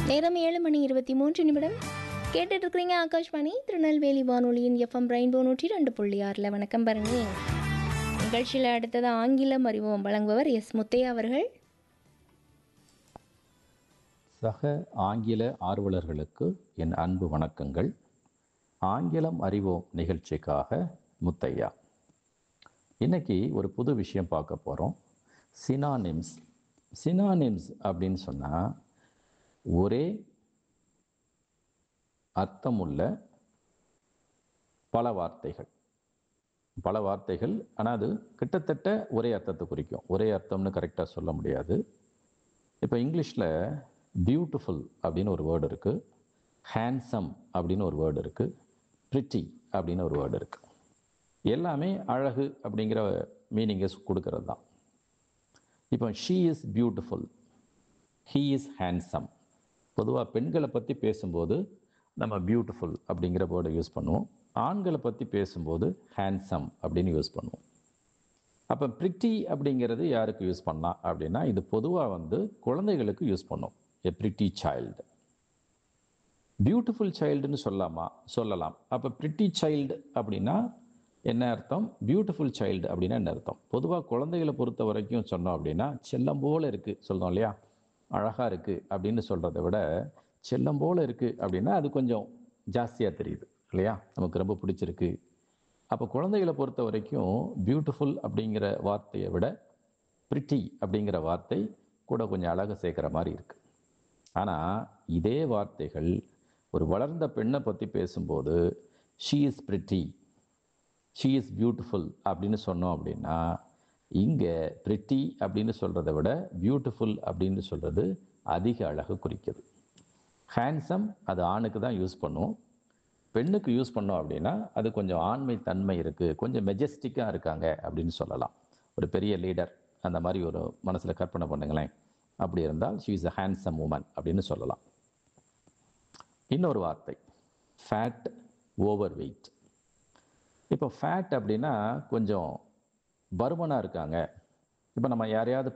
நேரம் ஏழு மணி இருபத்தி மூன்று நிமிடம் கேட்டுட்டு இருக்கிறீங்க ஆகாஷ்வாணி திருநெல்வேலி வானொலியின் எஃப்எம் ரெயின்போ நூற்றி ரெண்டு புள்ளி ஆறில் வணக்கம் பரணி நிகழ்ச்சியில் அடுத்தது ஆங்கிலம் அறிவோம் வழங்குபவர் எஸ் முத்தையா அவர்கள் சக ஆங்கில ஆர்வலர்களுக்கு என் அன்பு வணக்கங்கள் ஆங்கிலம் அறிவோம் நிகழ்ச்சிக்காக முத்தையா இன்னைக்கு ஒரு புது விஷயம் பார்க்க போகிறோம் சினானிம்ஸ் சினானிம்ஸ் அப்படின்னு சொன்னால் ஒரே அர்த்தமுள்ள பல வார்த்தைகள் பல வார்த்தைகள் ஆனால் அது கிட்டத்தட்ட ஒரே அர்த்தத்தை குறிக்கும் ஒரே அர்த்தம்னு கரெக்டாக சொல்ல முடியாது இப்போ இங்கிலீஷில் பியூட்டிஃபுல் அப்படின்னு ஒரு வேர்டு இருக்குது ஹேண்ட்ஸம் அப்படின்னு ஒரு வேர்டு இருக்குது ப்ரிட்டி அப்படின்னு ஒரு வேர்டு இருக்குது எல்லாமே அழகு அப்படிங்கிற மீனிங்கை கொடுக்கறது தான் இப்போ she is beautiful he is handsome பொதுவாக பெண்களை பற்றி பேசும்போது நம்ம பியூட்டிஃபுல் அப்படிங்கிற வேர்டை யூஸ் பண்ணுவோம் ஆண்களை பற்றி பேசும்போது ஹேண்ட்ஸம் அப்படின்னு யூஸ் பண்ணுவோம் அப்போ பிரிட்டி அப்படிங்கிறது யாருக்கு யூஸ் பண்ணலாம் அப்படின்னா இது பொதுவாக வந்து குழந்தைகளுக்கு யூஸ் பண்ணும் எ பிரிட்டி சைல்டு பியூட்டிஃபுல் சைல்டுன்னு சொல்லலாமா சொல்லலாம் அப்போ பிரிட்டி சைல்டு அப்படின்னா என்ன அர்த்தம் பியூட்டிஃபுல் சைல்டு அப்படின்னா என்ன அர்த்தம் பொதுவாக குழந்தைகளை பொறுத்த வரைக்கும் சொன்னோம் அப்படின்னா செல்லம் போல இருக்குது சொல்றோம் இல்லையா அழகாக இருக்குது அப்படின்னு சொல்கிறத விட செல்லம் போல இருக்குது அப்படின்னா அது கொஞ்சம் ஜாஸ்தியாக தெரியுது இல்லையா நமக்கு ரொம்ப பிடிச்சிருக்கு அப்போ குழந்தைகளை பொறுத்த வரைக்கும் பியூட்டிஃபுல் அப்படிங்கிற வார்த்தையை விட பிரிட்டி அப்படிங்கிற வார்த்தை கூட கொஞ்சம் அழகு சேர்க்குற மாதிரி இருக்குது ஆனால் இதே வார்த்தைகள் ஒரு வளர்ந்த பெண்ணை பற்றி பேசும்போது she is pretty she is beautiful அப்படின்னு சொன்னோம் அப்படின்னா இங்கே பிரிட்டி அப்படின்னு சொல்கிறத விட பியூட்டிஃபுல் அப்படின்னு சொல்கிறது அதிக அழகு குறிக்குது ஹேண்ட்ஸம் அது ஆணுக்கு தான் யூஸ் பண்ணுவோம் பெண்ணுக்கு யூஸ் பண்ணோம் அப்படின்னா அது கொஞ்சம் ஆண்மை தன்மை இருக்குது கொஞ்சம் மெஜஸ்டிக்காக இருக்காங்க அப்படின்னு சொல்லலாம் ஒரு பெரிய லீடர் அந்த மாதிரி ஒரு மனசில் கற்பனை பண்ணுங்களேன் அப்படி இருந்தால் she is a handsome woman அப்படின்னு சொல்லலாம் இன்னொரு வார்த்தை ஃபேட் ஓவர் வெயிட் இப்போ ஃபேட் அப்படின்னா கொஞ்சம் பருமனாக இருக்காங்க இப்போ நம்ம யாரையாவது